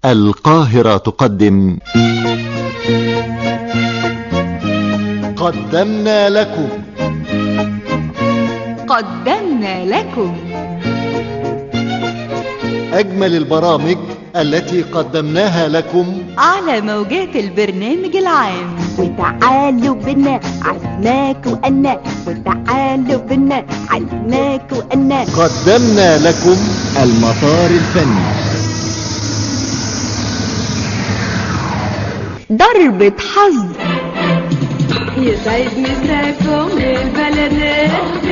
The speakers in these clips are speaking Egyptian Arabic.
القاهرة تقدم قدمنا لكم قدمنا لكم أجمل البرامج التي قدمناها لكم على موجات البرنامج العام وتعالوا بنا عزماك وأنا وتعالوا بنا عزماك وأنا قدمنا لكم المطار الفني ضربة حظ يسعد مساكم البلدات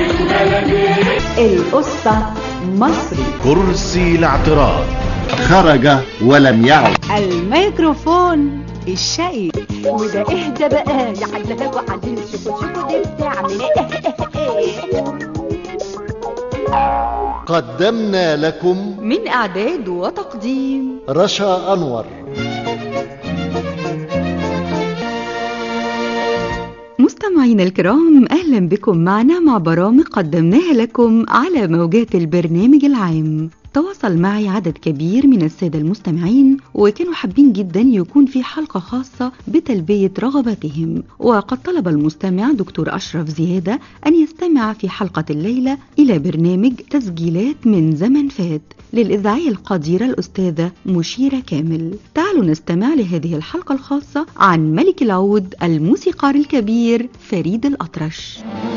القصة مصري كرسي الاعتراض خرج ولم يعد الميكروفون الشقي وده اهدى بقى يا حلاق وعزيز شوفوا شوفوا دي بتعمل ايه قدمنا لكم من إعداد وتقديم رشا أنور مستمعينا الكرام أهلا بكم معنا مع برامج قدمناها لكم على موجات البرنامج العام تواصل معي عدد كبير من السادة المستمعين وكانوا حابين جدا يكون في حلقة خاصة بتلبية رغباتهم وقد طلب المستمع دكتور أشرف زيادة أن يستمع في حلقة الليلة إلى برنامج تسجيلات من زمن فات للإذاعية القديرة الأستاذة مشيرة كامل تعالوا نستمع لهذه الحلقة الخاصة عن ملك العود الموسيقار الكبير فريد الأطرش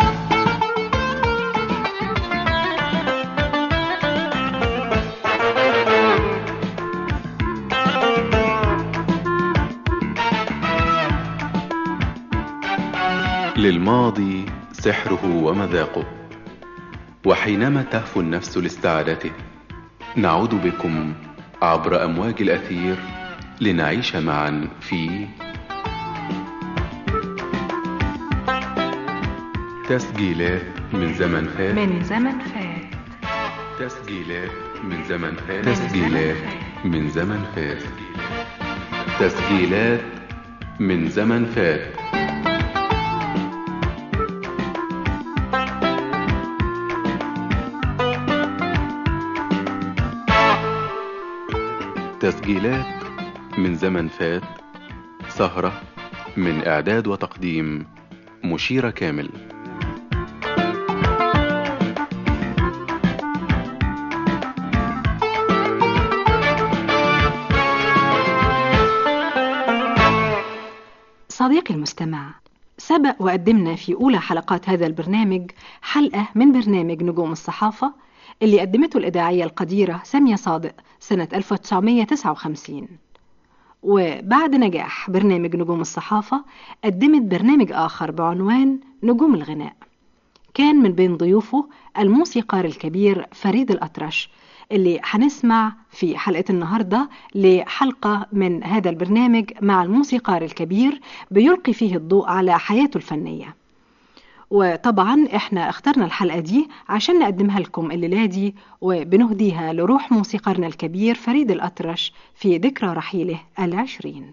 للماضي سحره ومذاقه وحينما تهفو النفس لاستعادته نعود بكم عبر امواج الاثير لنعيش معا في تسجيلات من زمن فات من زمن فات تسجيلات من زمن فات تسجيلات من زمن فات تسجيلات من زمن فات تسجيلات من زمن فات سهرة من إعداد وتقديم مشيرة كامل صديقي المستمع سبق وقدمنا في أولى حلقات هذا البرنامج حلقة من برنامج نجوم الصحافة اللي قدمته الإذاعية القديرة سامية صادق سنة 1959 وبعد نجاح برنامج نجوم الصحافة قدمت برنامج آخر بعنوان نجوم الغناء كان من بين ضيوفه الموسيقار الكبير فريد الأطرش اللي هنسمع في حلقة النهاردة لحلقة من هذا البرنامج مع الموسيقار الكبير بيلقي فيه الضوء على حياته الفنية وطبعا احنا اخترنا الحلقة دي عشان نقدمها لكم الليلة دي وبنهديها لروح موسيقارنا الكبير فريد الأطرش في ذكرى رحيله العشرين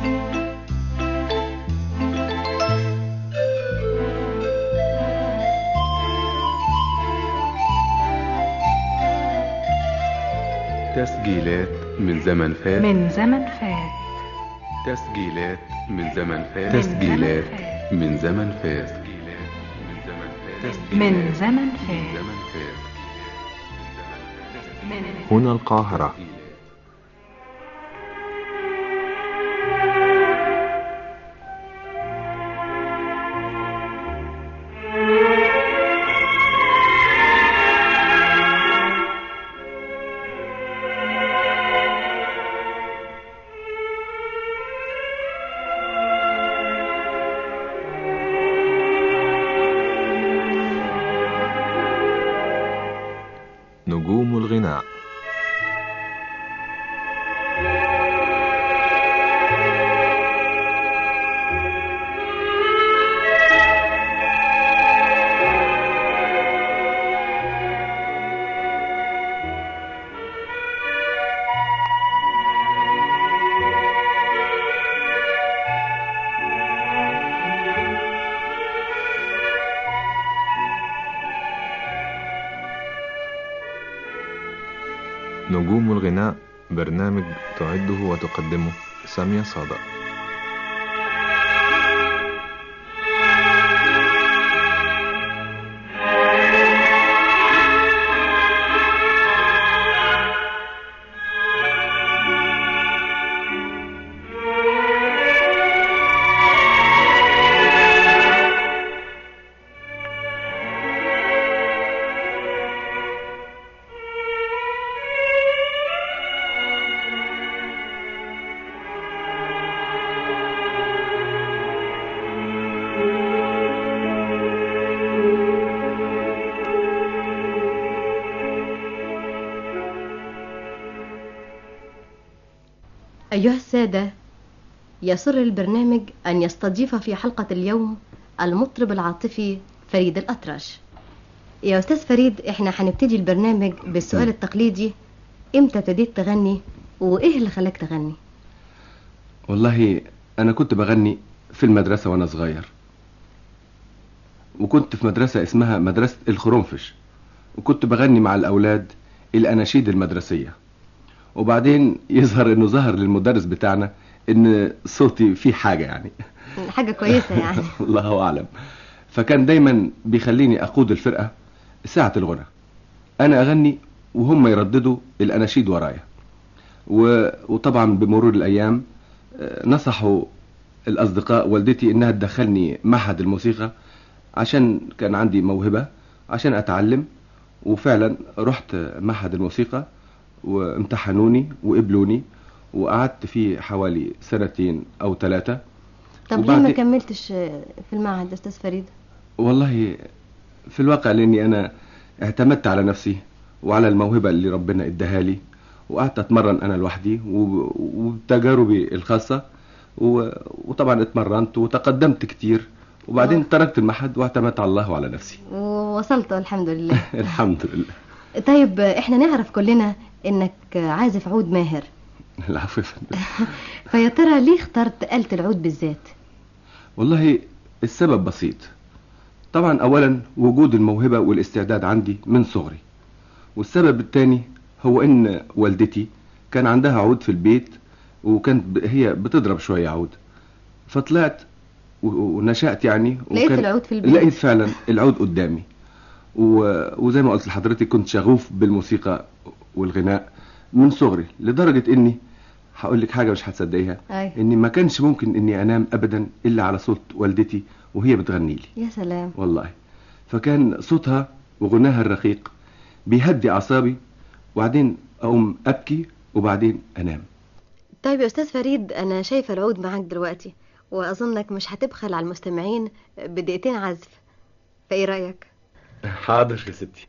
تسجيلات من زمن فات من زمن فات تسجيلات من زمن فات من تسجيلات زمن من زمن فات من زمن فات زمن فات من هنا القاهرة نجوم الغناء نجوم الغناء برنامج تعده وتقدمه سامية صادق أيها السادة يسر البرنامج أن يستضيف في حلقة اليوم المطرب العاطفي فريد الأطرش يا أستاذ فريد إحنا هنبتدي البرنامج بالسؤال التقليدي إمتى ابتديت تغني وإيه اللي خلاك تغني والله أنا كنت بغني في المدرسة وأنا صغير وكنت في مدرسة اسمها مدرسة الخرنفش وكنت بغني مع الأولاد الأناشيد المدرسية وبعدين يظهر إنه ظهر للمدرس بتاعنا إن صوتي فيه حاجة يعني حاجة كويسة يعني الله أعلم فكان دايما بيخليني أقود الفرقة ساعة الغنى أنا أغني وهم يرددوا الأناشيد ورايا و... وطبعا بمرور الأيام آه، نصحوا الأصدقاء والدتي إنها تدخلني معهد الموسيقى عشان كان عندي موهبة عشان أتعلم وفعلا رحت معهد الموسيقى وامتحنوني وقبلوني وقعدت فيه حوالي سنتين أو ثلاثة طب ليه ما وبعد- كملتش في المعهد أستاذ فريد والله في الواقع لاني انا اعتمدت على نفسي وعلى الموهبة اللي ربنا اداها لي وقعدت اتمرن انا لوحدي و- وبتجاربي الخاصة و- وطبعا اتمرنت وتقدمت كتير وبعدين آه. تركت المعهد واعتمدت على الله وعلى نفسي ووصلت الحمد لله الحمد لله طيب إحنا نعرف كلنا إنك عازف عود ماهر العفو يا فندم. فيا ترى ليه اخترت آلة العود بالذات والله السبب بسيط طبعا اولا وجود الموهبة والاستعداد عندي من صغري والسبب الثاني هو ان والدتي كان عندها عود في البيت وكانت ب- هي بتضرب شوية عود فطلعت و- ونشأت يعني لقيت وكان- العود في البيت؟ لقيت فعلا العود قدامي و... وزي ما قلت لحضرتك كنت شغوف بالموسيقى والغناء من صغري لدرجة اني هقول لك حاجة مش هتصدقيها أي. اني ما كانش ممكن اني انام ابدا الا على صوت والدتي وهي بتغني لي يا سلام والله فكان صوتها وغناها الرقيق بيهدي اعصابي وبعدين اقوم ابكي وبعدين انام طيب يا أستاذ فريد أنا شايفة العود معاك دلوقتي وأظنك مش هتبخل على المستمعين بدقيقتين عزف فإيه رأيك؟ حاضر يا ستي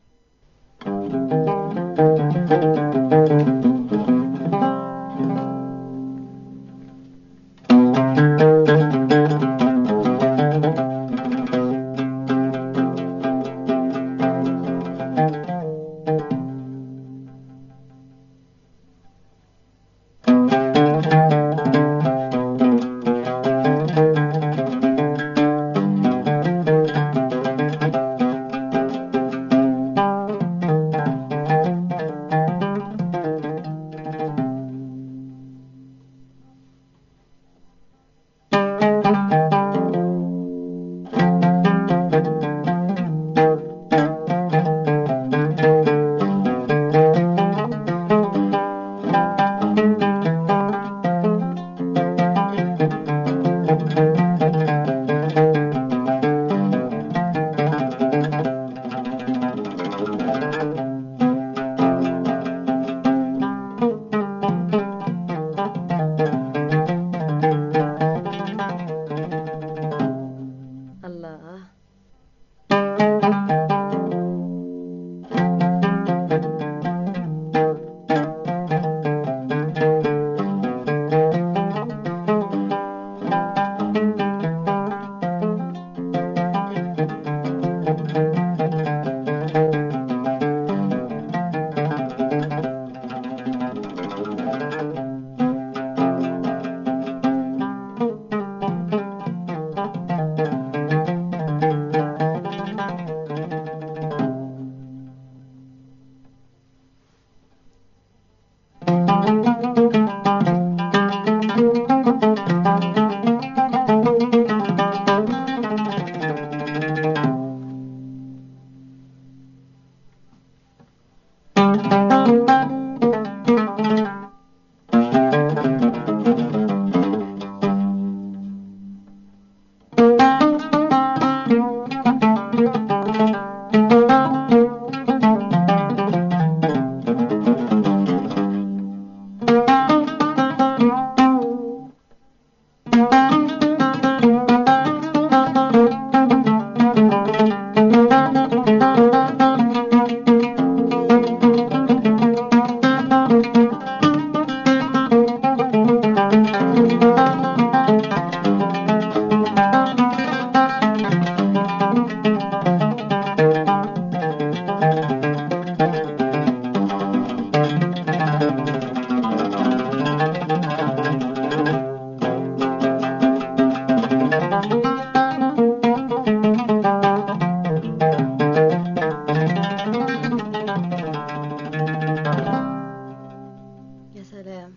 سلام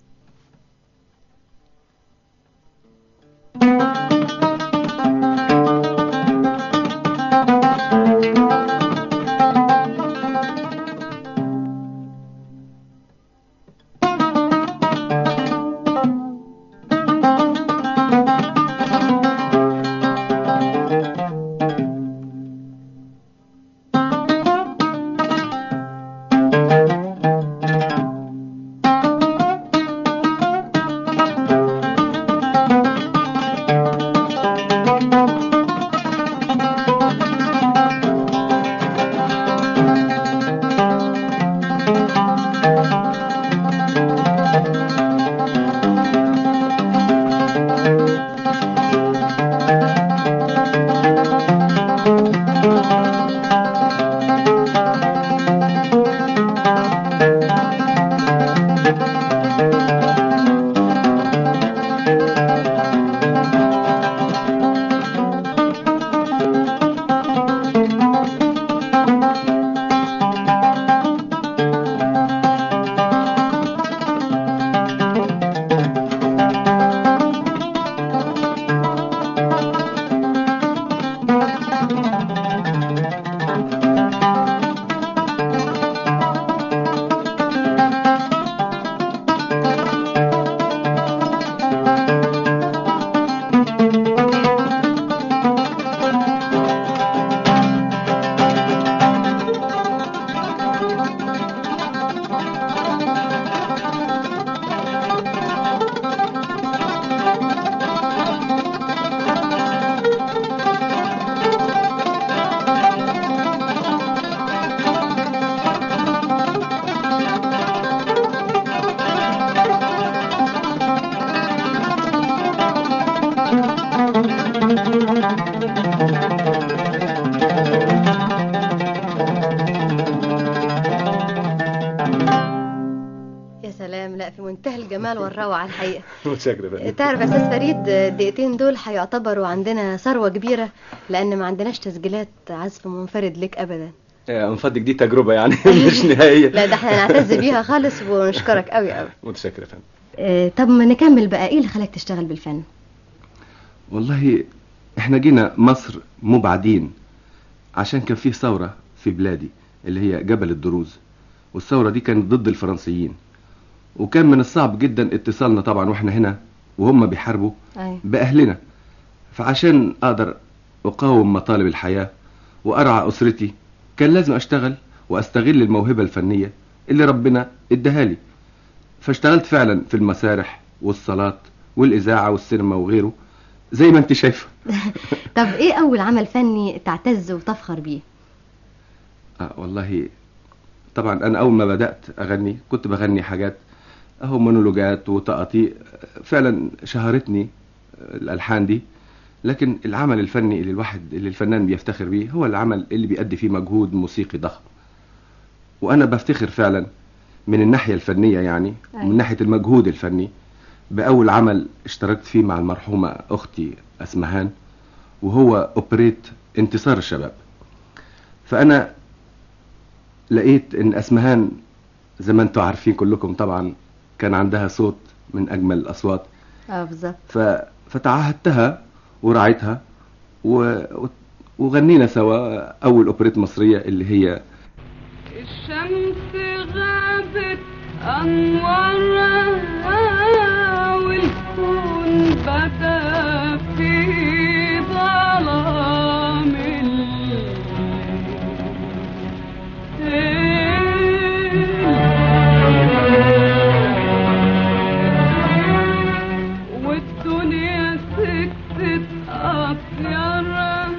يا سلام لا في منتهى الجمال والروعة الحقيقة متشكر يا فندم تعرف يا استاذ فريد الدقيقتين دول هيعتبروا عندنا ثروة كبيرة لأن ما عندناش تسجيلات عزف منفرد لك أبدا من فضلك دي تجربة يعني مش نهائية لا ده احنا نعتز بيها خالص ونشكرك قوي قوي متشكر يا فندم اه طب ما نكمل بقى ايه اللي خلاك تشتغل بالفن والله احنا جينا مصر مبعدين عشان كان فيه ثورة في بلادي اللي هي جبل الدروز والثورة دي كانت ضد الفرنسيين وكان من الصعب جدا اتصالنا طبعا واحنا هنا وهم بيحاربوا أيوة. بأهلنا فعشان أقدر أقاوم مطالب الحياة وأرعى أسرتي كان لازم أشتغل وأستغل الموهبة الفنية اللي ربنا اداها لي فاشتغلت فعلا في المسارح والصلاة والإذاعة والسينما وغيره زي ما انت شايفة طب ايه اول عمل فني تعتز وتفخر بيه آه والله طبعا انا اول ما بدات اغني كنت بغني حاجات اهو مونولوجات وتقاطيع فعلا شهرتني الالحان دي لكن العمل الفني اللي الواحد اللي الفنان بيفتخر بيه هو العمل اللي بيأدي فيه مجهود موسيقي ضخم وانا بفتخر فعلا من الناحيه الفنيه يعني أيوة. من ناحيه المجهود الفني باول عمل اشتركت فيه مع المرحومه اختي اسمهان وهو اوبريت انتصار الشباب فانا لقيت ان اسمهان زي ما انتم عارفين كلكم طبعا كان عندها صوت من اجمل الاصوات اه بالظبط ف... فتعهدتها ورعيتها و... وغنينا سوا اول اوبريت مصريه اللي هي الشمس غابت أنوارها والكون بدا في ظلام الليل والدنيا سكتت أطيارها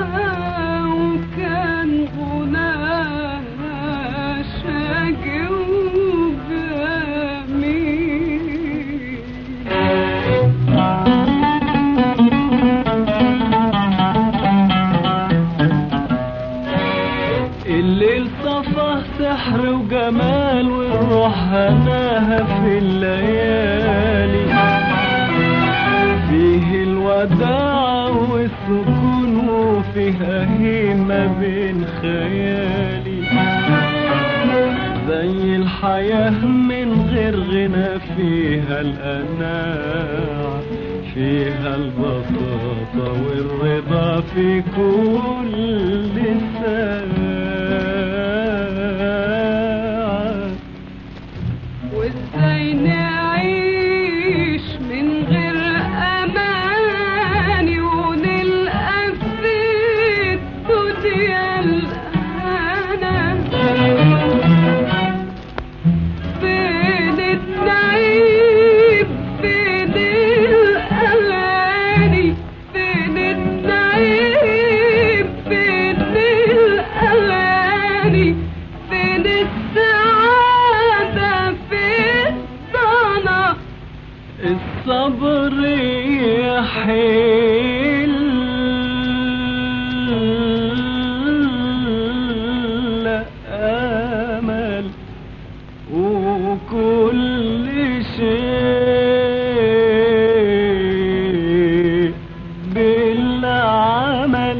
وكان غناها شاقي وجميل فيها القناعة فيها البساطة والرضا في كل ساعة وازاي نعيش من غير اماني ونلقى في الدنيا الهنا فين النعيم فين الاغاني فين النعيم فين الاغاني فين السعادة فين الصنع الصبر يحل أمل وكل شيء بالعمل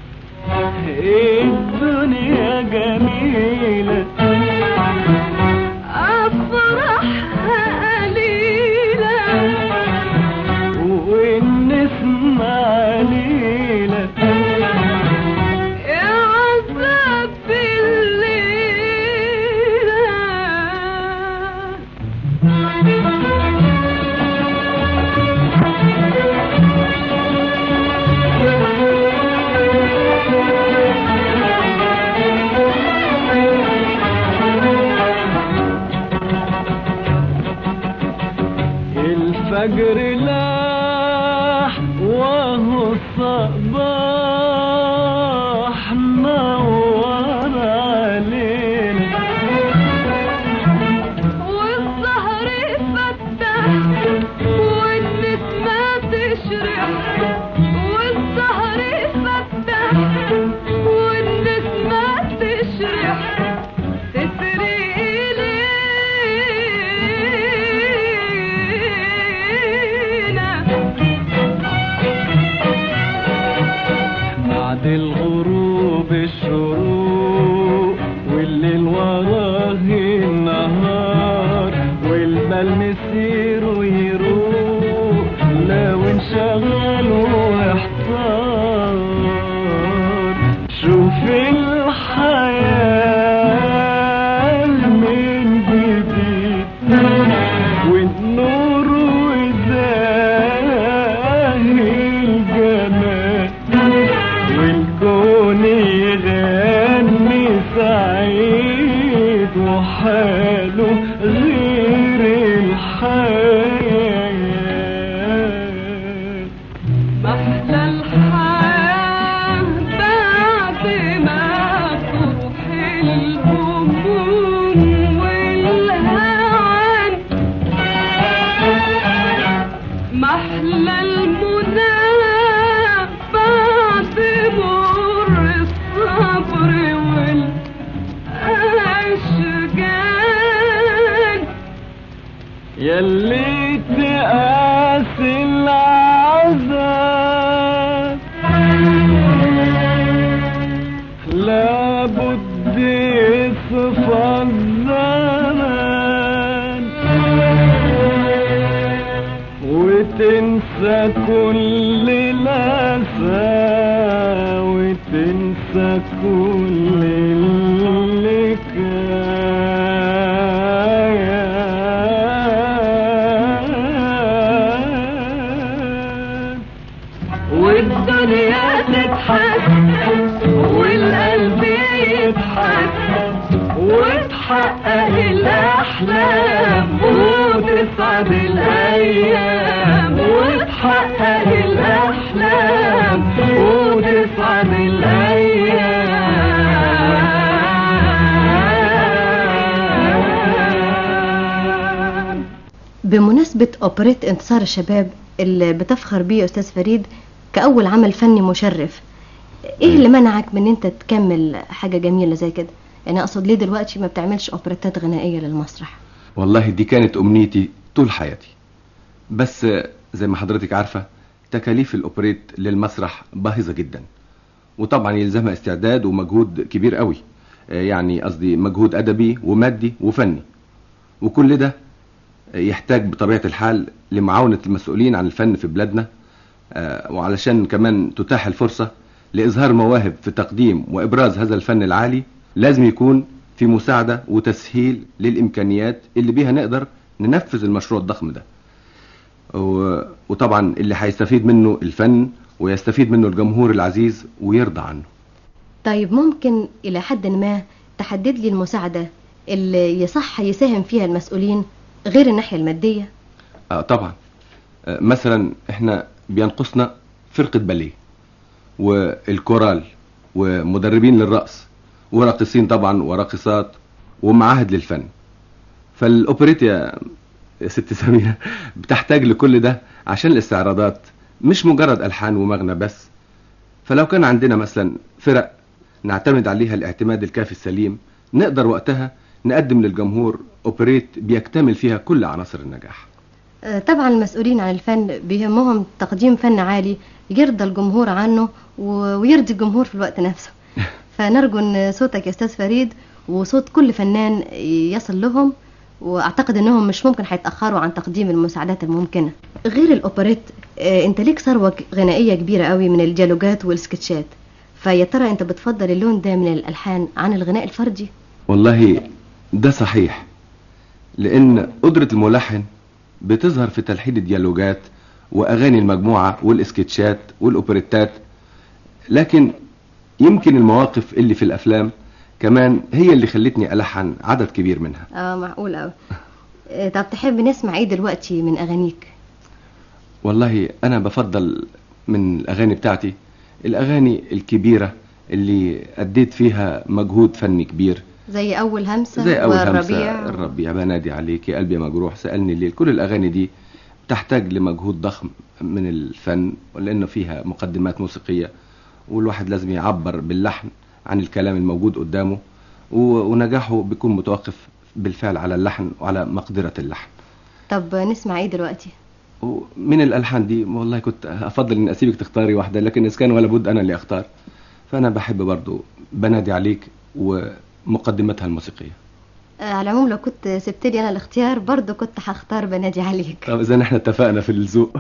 الدنيا جميلة أفرحها قليلة والنسمة قليلة يا عذاب الليلة الفجر لاح وهو الصباح نور علينا والسهر فتح والنسمة تشرح والسهر فتح والنسمة تشرح تسري إلينا بعد الغروب الشروق والليل وراه النهار والبال مسير ويروق لو انشغل واحتار شوف الحياة من جديد والنور وزاهي الجمال والكون يغني سعيد وحاله غير الحياة محلى الحياة بعد ما تروح الهموم والهوان محلى المنى بعد مر الصبر والأشجان يلي تقاسي العذاب لابد يصفى الزمان وتنسى كل الأسى وتنسى كل اللي كان والدنيا تضحك والقلب يضحك وتحقق الأحلام وتصعد الأيام وتحقق الأحلام وتصعد الأيام بمناسبة أوبريت انتصار الشباب اللي بتفخر بيه يا أستاذ فريد كأول عمل فني مشرف إيه اللي منعك من أنت تكمل حاجة جميلة زي كده؟ يعني أقصد ليه دلوقتي ما بتعملش أوبريتات غنائية للمسرح؟ والله دي كانت أمنيتي طول حياتي بس زي ما حضرتك عارفة تكاليف الأوبريت للمسرح باهظة جدا وطبعا يلزمها استعداد ومجهود كبير قوي آه، يعني قصدي مجهود أدبي ومادي وفني وكل ده يحتاج بطبيعة الحال لمعاونة المسؤولين عن الفن في بلادنا آه، وعلشان كمان تتاح الفرصة لإظهار مواهب في تقديم وإبراز هذا الفن العالي لازم يكون في مساعدة وتسهيل للإمكانيات اللي بيها نقدر ننفذ المشروع الضخم ده و- وطبعا اللي هيستفيد منه الفن ويستفيد منه الجمهور العزيز ويرضى عنه طيب ممكن إلى حد ما تحدد لي المساعدة اللي يصح يساهم فيها المسؤولين غير الناحية المادية آه طبعا آه مثلا احنا بينقصنا فرقة باليه والكورال ومدربين للرقص وراقصين طبعا وراقصات ومعاهد للفن فالاوبريت يا يا ست سميرة بتحتاج لكل ده عشان الاستعراضات مش مجرد الحان ومغنى بس فلو كان عندنا مثلا فرق نعتمد عليها الاعتماد الكافي السليم نقدر وقتها نقدم للجمهور اوبريت بيكتمل فيها كل عناصر النجاح آه، طبعا المسؤولين عن الفن بيهمهم تقديم فن عالي يرضى الجمهور عنه و- ويرضي الجمهور في الوقت نفسه فنرجو ان صوتك يا استاذ فريد وصوت كل فنان يصل لهم واعتقد انهم مش ممكن هيتاخروا عن تقديم المساعدات الممكنه غير الاوبريت آه، انت ليك ثروه ك- غنائيه كبيره قوي من الديالوجات والسكتشات فيا ترى انت بتفضل اللون ده من الالحان عن الغناء الفردي والله ده صحيح لان قدرة الملحن بتظهر في تلحين الديالوجات واغاني المجموعة والاسكتشات والاوبريتات لكن يمكن المواقف اللي في الافلام كمان هي اللي خلتني الحن عدد كبير منها اه معقول قوي آه، طب تحب نسمع ايه دلوقتي من اغانيك والله انا بفضل من الاغاني بتاعتي الاغاني الكبيرة اللي اديت فيها مجهود فني كبير زي اول همسه زي اول والربيع همسة الربيع بنادي عليك يا قلبي مجروح سألني الليل كل الاغاني دي تحتاج لمجهود ضخم من الفن لانه فيها مقدمات موسيقية والواحد لازم يعبر باللحن عن الكلام الموجود قدامه و- ونجاحه بيكون متوقف بالفعل على اللحن وعلى مقدرة اللحن طب نسمع ايه دلوقتي ومن الالحان دي والله كنت افضل ان اسيبك تختاري واحده لكن اذا كان ولا بد انا اللي اختار فانا بحب برضو بنادي عليك ومقدمتها الموسيقيه آه، على العموم لو كنت سبت لي انا الاختيار برضو كنت هختار بنادي عليك طب اذا احنا اتفقنا في الذوق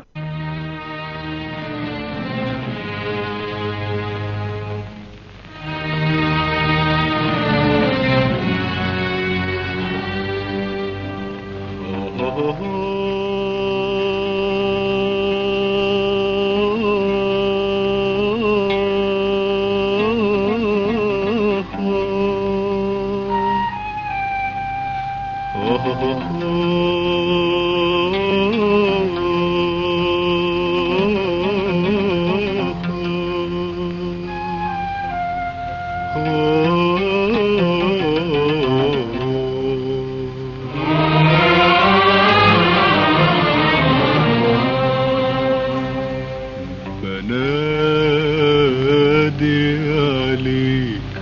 بنادي عليك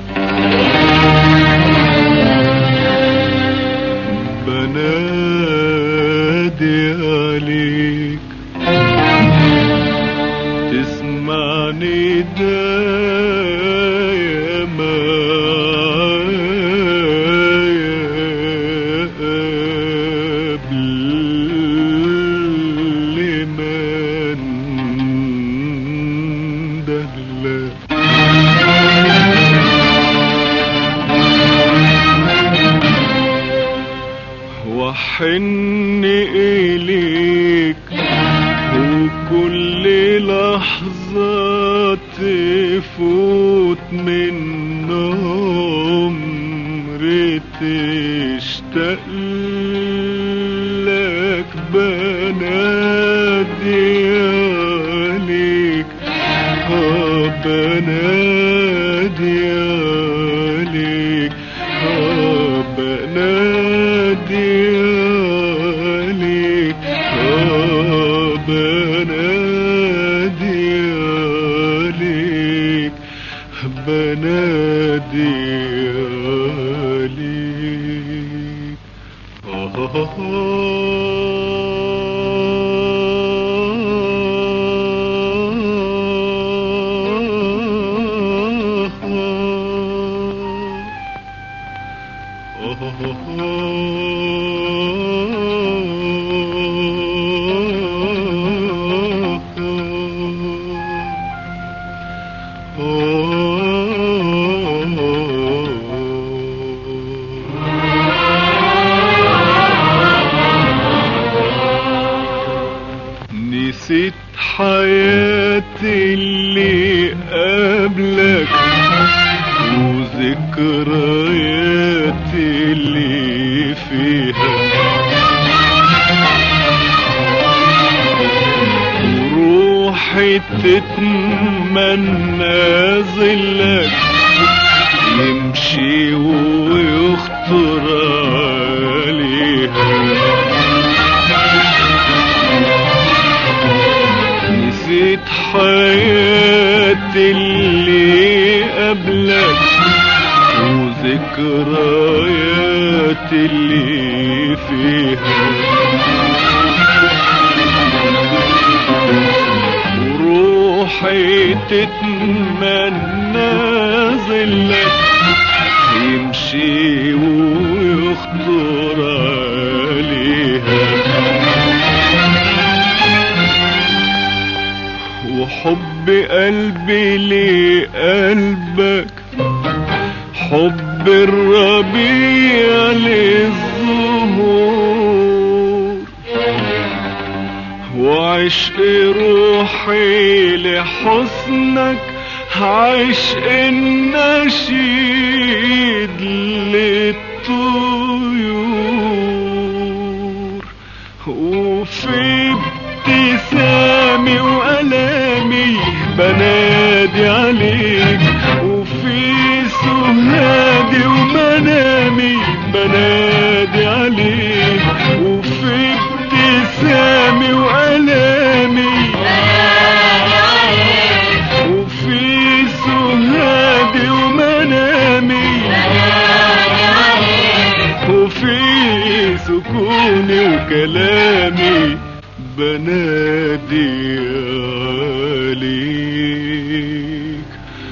بنادي عليك تسمعني ده يا معايا قبل ما اندهلك وحن إليك وكل لحظة تفوت من عمري تشتاق لك بنادي عليك آه بنادي عليك آه بنادي عليك آه بنادي عليك بنادي عليك نسيت حياتي اللي قبلك وذكرياتي اللي فيها وروحي تتمنى ظلك يمشي ويخطر عليها نسيت حياتي اللي قبلك وذكرياتي اللي فيها وروحي تتمنى ظلك يمشي ويخطر عليها وحب قلبي لقلبك حب الربيع للزهور وعشق روحي لحسنك عشق النشيد للطيور وفي ابتسامي وألامي بنادي عليك وفي سهادي ومنامي بنادي عليك وفي ابتسامي وألامي وفي سهادي ومنامي وفي سكوني وكلامي بنادي عليك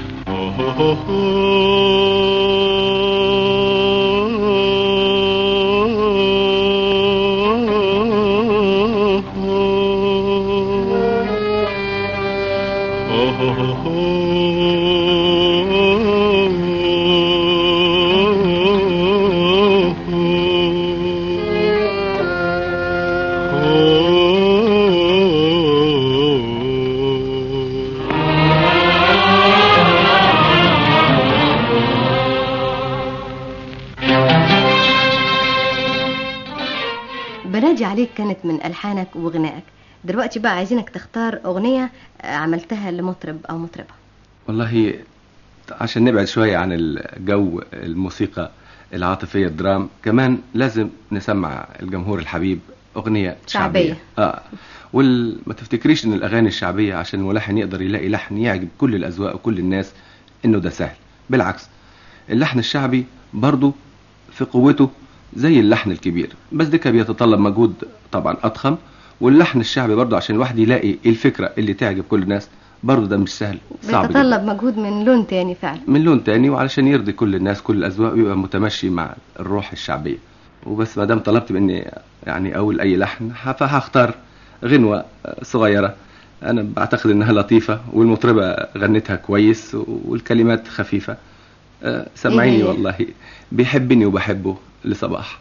بنادي عليك كانت من ألحانك وغنائك دلوقتي بقى عايزينك تختار أغنية آه، عملتها لمطرب أو مطربة والله عشان نبعد شوية عن الجو الموسيقى العاطفية الدرام كمان لازم نسمع الجمهور الحبيب أغنية شعبية, شعبية. آه وما تفتكريش ان الاغاني الشعبية عشان الملحن يقدر يلاقي لحن يعجب كل الاذواق وكل الناس انه ده سهل بالعكس اللحن الشعبي برضو في قوته زي اللحن الكبير بس ده كان بيتطلب مجهود طبعا اضخم واللحن الشعبي برضو عشان الواحد يلاقي الفكرة اللي تعجب كل الناس برضو ده مش سهل صعب جدا. بيتطلب مجهود من لون تاني فعلا من لون تاني وعلشان يرضي كل الناس كل الاذواق ويبقى متمشي مع الروح الشعبيه وبس ما دام طلبت مني يعني اقول اي لحن ه- فهختار غنوه صغيره انا بعتقد انها لطيفه والمطربه غنتها كويس والكلمات خفيفه أه، سمعيني إيه هي؟ والله بيحبني وبحبه لصباح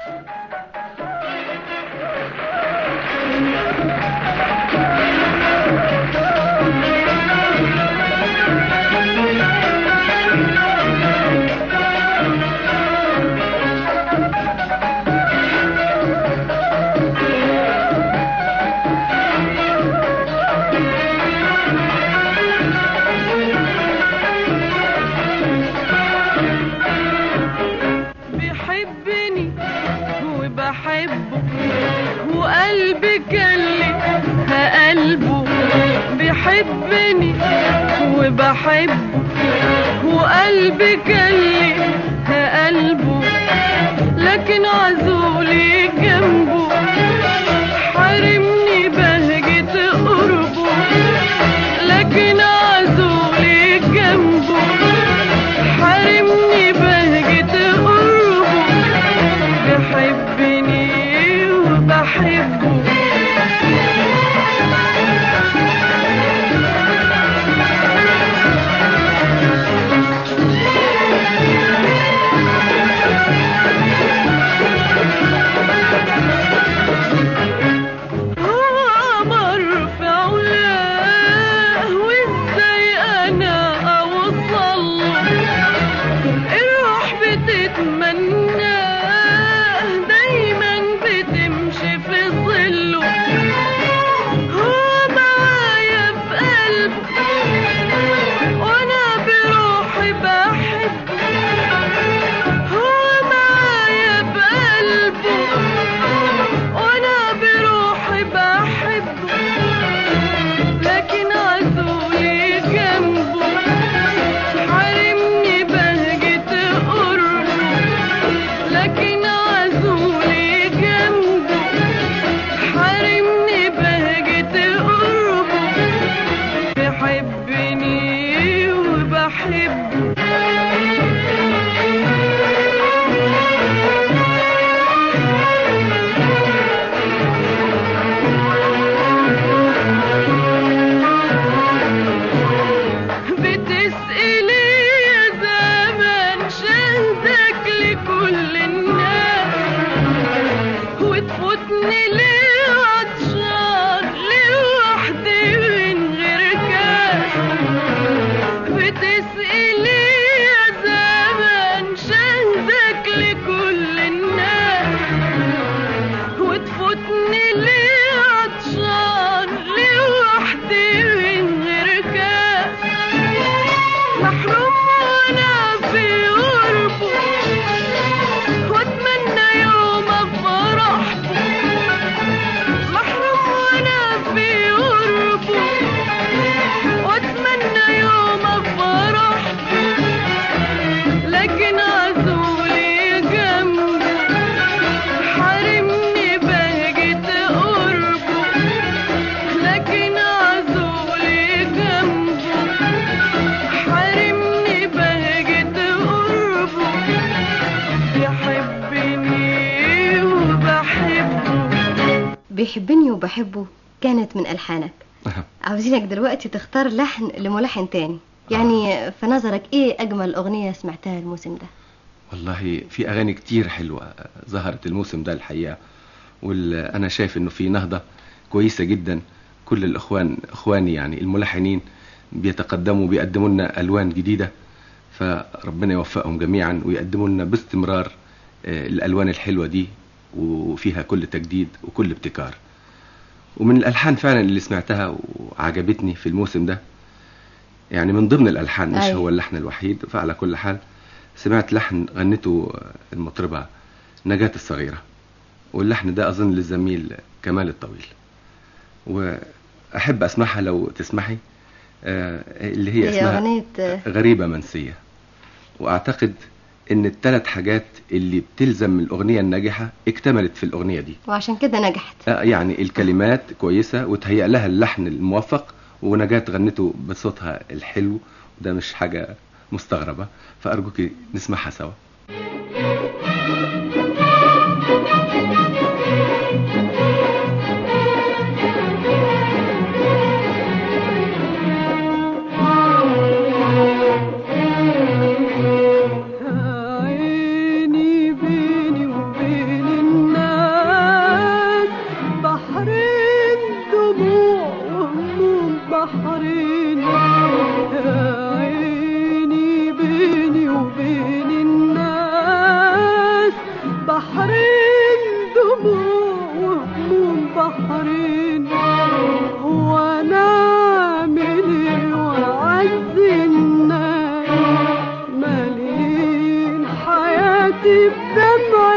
بيحبني وبحبه وقلبي كلي قلبه بيحبني وبحبه وقلبي كلي قلبه لكن عزولي جنبه حرمني بهجة قربه لكن عزولي جنبه حرمني بهجة قربه بيحبني وبحبه بحبه لكن عزولي جنبه حارمني بهجة قربه لكن عزولي جنبه حارمني بهجة قربه بيحبني وبحبه بتسألي يا زمان شهدك لكل الناس وتفوتني ليه عطشان لوحدي من غير كاس بتسألي يا زمان شهدك لكل الناس وتفوتني ليه عطشان لوحدي من غير كاس محروم وانا في غربه واتمنى يوم افرح محروم وانا في غربه واتمنى يوم افرح لكن عزولي جنبه حارمني بهجة قربه لكن عزولي جنبه حارمني بهجة قربه يحبني وبحبه بيحبني وبحبه كانت من ألحانك عاوزينك دلوقتي تختار لحن لملحن تاني يعني في نظرك ايه أجمل أغنية سمعتها الموسم ده والله في اغاني كتير حلوه ظهرت الموسم ده الحقيقه وانا شايف انه في نهضه كويسه جدا كل الاخوان اخواني يعني الملحنين بيتقدموا بيقدموا لنا الوان جديده فربنا يوفقهم جميعا ويقدموا لنا باستمرار آه، الالوان الحلوه دي وفيها كل تجديد وكل ابتكار ومن الالحان فعلا اللي سمعتها وعجبتني في الموسم ده يعني من ضمن الالحان مش أيوة. هو اللحن الوحيد فعلى كل حال سمعت لحن غنته المطربة نجاة الصغيرة واللحن ده أظن للزميل كمال الطويل وأحب أسمعها لو تسمحي آه، اللي هي هي اسمها أغنية غريبة منسية وأعتقد إن الثلاث حاجات اللي بتلزم الأغنية الناجحة اكتملت في الأغنية دي وعشان كده نجحت آه، يعني الكلمات كويسة وتهيأ لها اللحن الموفق ونجاة غنته بصوتها الحلو وده مش حاجة مستغربة فأرجوك نسمعها سوا عيني بيني وبين الناس بحرين دموع وهموم بحرين عيني بيني وبين الناس بحرين دموع وهموم بحرين هو انا اعمل ايه واعز الناس مالين حياتي بدمع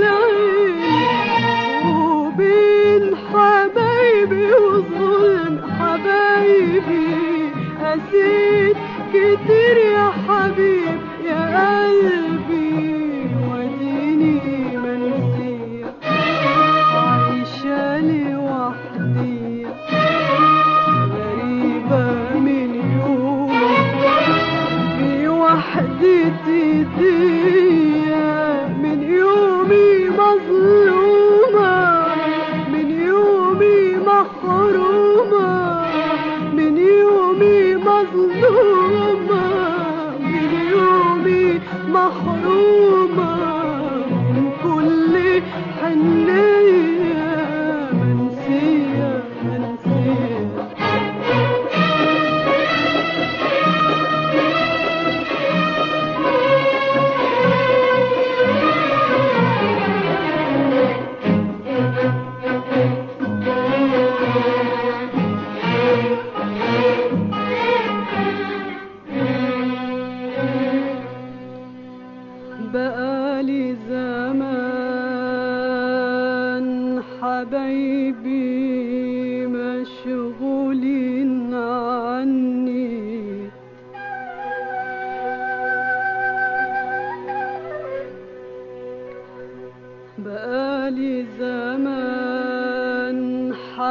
العين وبين حبايبي وظلم حبايبي قسيت كتير يا حبيب يا قلبي وديني منسية عايشة لوحدي غريبة من يوم في وحدتي دي من يومي مظلومة من يومي محرومة من يومي مظلومة من يومي محرومة من كل حنية منسية منسية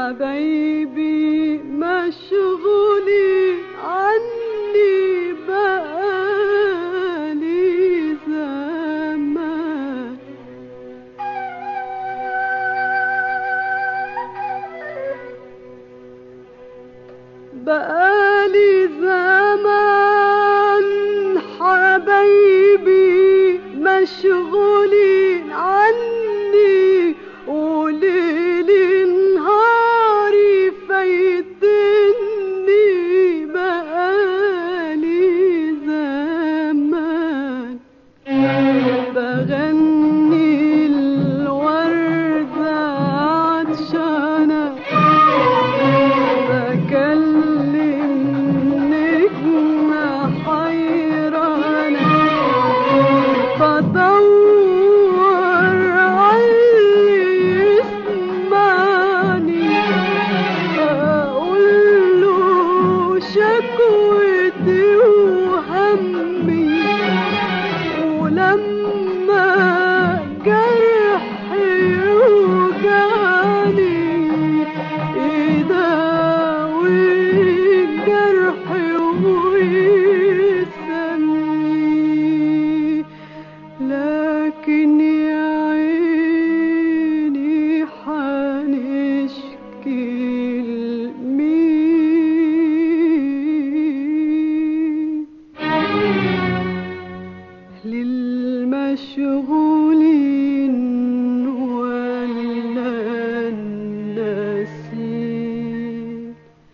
حبايبي مشغولين عني بقالي زمان بقالي زمان حبايبي مشغولين عني وليلي نهاري فايتني بقالي زمان بغني الوردة عطشانة بكلم نجمة حيرانة بدور عاللي يسمعني أقول له شكوتي وهمي ولما جرحي يوجعني يداوي جرحي ويسمي لكن يا عيني حنشكي لمين للمشغولين ولا الناسين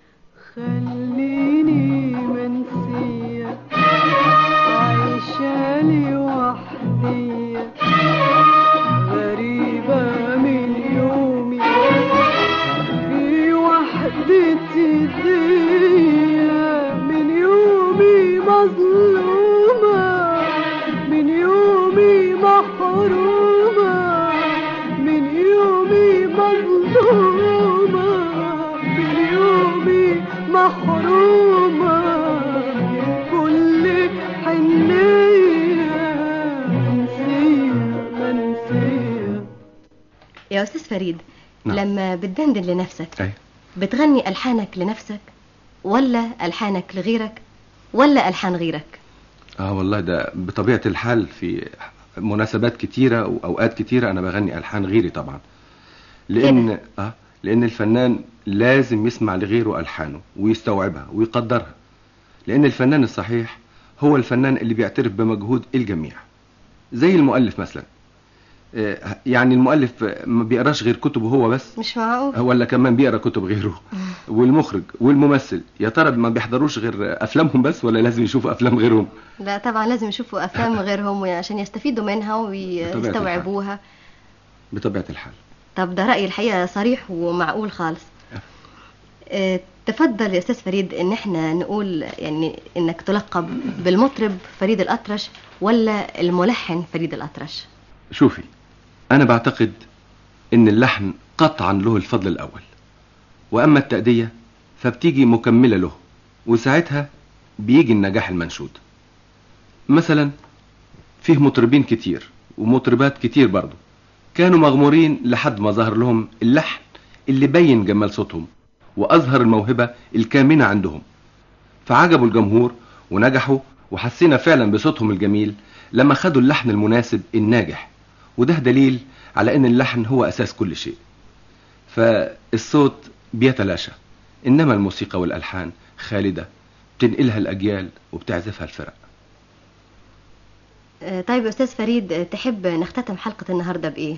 خليني منسية عايشة لي وحدية غريبة من يومي في وحدتي دي من يومي مظلومة من يومي محرومة من يومي مظلومة من يومي محرومة من كل حنية منسية منسية يا أستاذ فريد نعم. لما بتدندن لنفسك أي. بتغني ألحانك لنفسك ولا ألحانك لغيرك ولا ألحان غيرك اه والله ده بطبيعة الحال في مناسبات كتيرة وأوقات كتيرة أنا بغني ألحان غيري طبعا لأن اه لأن الفنان لازم يسمع لغيره ألحانه ويستوعبها ويقدرها لأن الفنان الصحيح هو الفنان اللي بيعترف بمجهود الجميع زي المؤلف مثلا آه، يعني المؤلف ما بيقراش غير كتبه هو بس مش معقول ولا كمان بيقرا كتب غيره والمخرج والممثل يا ترى ما بيحضروش غير افلامهم بس ولا لازم يشوفوا افلام غيرهم لا طبعا لازم يشوفوا أفلام غيرهم عشان يستفيدوا منها ويستوعبوها بطبيعه الحال طب ده رأيي الحقيقة صريح ومعقول خالص آه، تفضل يا أستاذ فريد إن احنا نقول يعني إنك تلقب بالمطرب فريد الأطرش ولا الملحن فريد الأطرش شوفي انا بعتقد ان اللحن قطعا له الفضل الاول واما التأدية فبتيجي مكملة له وساعتها بيجي النجاح المنشود مثلا فيه مطربين كتير ومطربات كتير برضو كانوا مغمورين لحد ما ظهر لهم اللحن اللي بين جمال صوتهم وأظهر الموهبة الكامنة عندهم فعجبوا الجمهور ونجحوا وحسينا فعلا بصوتهم الجميل لما خدوا اللحن المناسب الناجح وده دليل على ان اللحن هو اساس كل شيء فالصوت بيتلاشى انما الموسيقى والالحان خالده بتنقلها الاجيال وبتعزفها الفرق آه، طيب يا أستاذ فريد آه، تحب نختتم حلقة النهاردة بإيه؟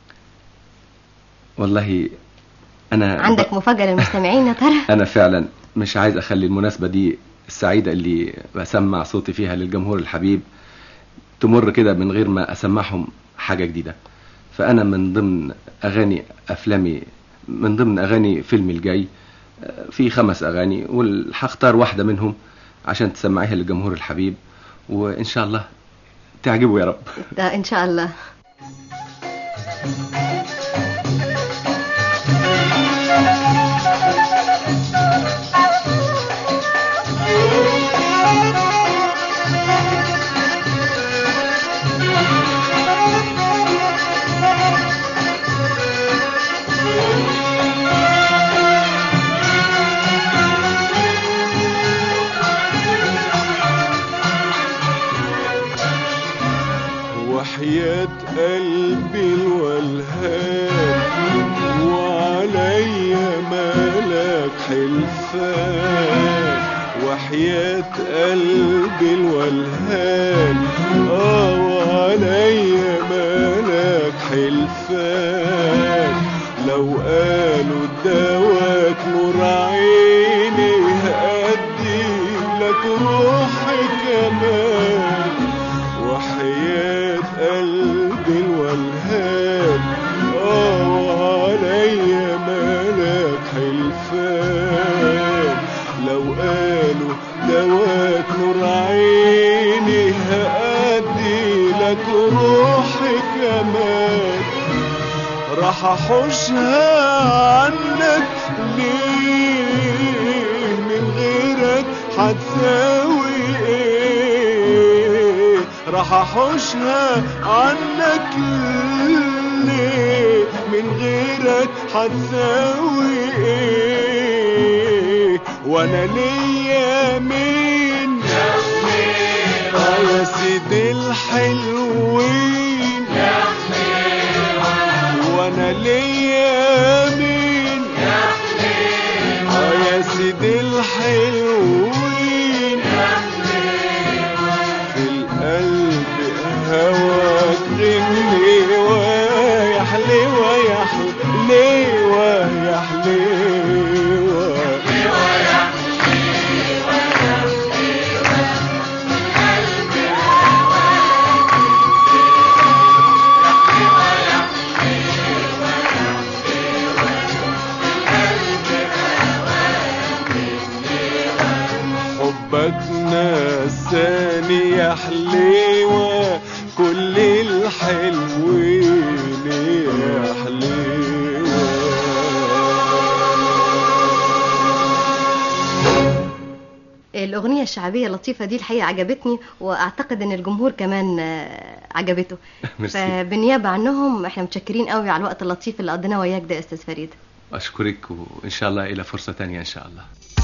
والله انا عندك مفاجأة للمستمعين يا ترى؟ انا فعلا مش عايز اخلي المناسبه دي السعيده اللي بسمع صوتي فيها للجمهور الحبيب تمر كده من غير ما اسمعهم حاجه جديده فانا من ضمن اغاني افلامي من ضمن اغاني فيلمي الجاي آه، في خمس اغاني وهختار واحده منهم عشان تسمعيها للجمهور الحبيب وان شاء الله تعجبه يا رب ده إن شاء الله Thank you. حلفان وحياة قلبي الولهان اه وعليا مالك حلفان لو قالوا دواك نور عيني هأدي لك روحي كمان وحياة قلبي الولهان اه وعليا مالك حلفان لو قالوا دواك نور عيني هأدي لك روحي كمان راح احوشها عنك ليه من غيرك هتساوي ايه راح احوشها عنك ليه من غيرك هتساوي ايه وانا ليا مين آه يا سيدي الحلوين وانا ليا مين اه يا سيدي الحلوين في القلب هواك غني ويحلي ويحلي ويحلي حبك نساني يا حليوة كل الحلوين يا حليوة الأغنية الشعبية اللطيفة دي الحقيقة عجبتني وأعتقد إن الجمهور كمان آه، عجبته ميرسي فبالنيابة عنهم احنا متشكرين قوي على الوقت اللطيف اللي قضيناه وياك ده يا أستاذ فريد أشكرك وإن شاء الله إلى فرصة تانية إن شاء الله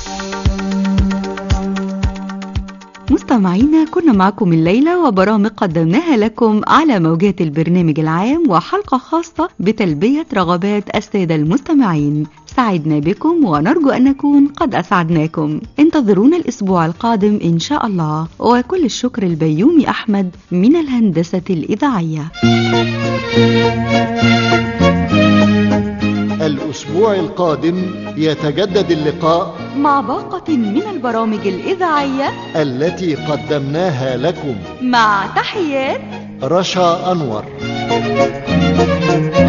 مستمعينا كنا معكم الليلة وبرامج قدمناها لكم على موجات البرنامج العام وحلقة خاصة بتلبية رغبات السادة المستمعين سعدنا بكم ونرجو أن نكون قد أسعدناكم انتظرونا الأسبوع القادم إن شاء الله وكل الشكر البيومي أحمد من الهندسة الإذاعية الأسبوع القادم يتجدد اللقاء مع باقة من البرامج الإذاعية التي قدمناها لكم مع تحيات رشا أنور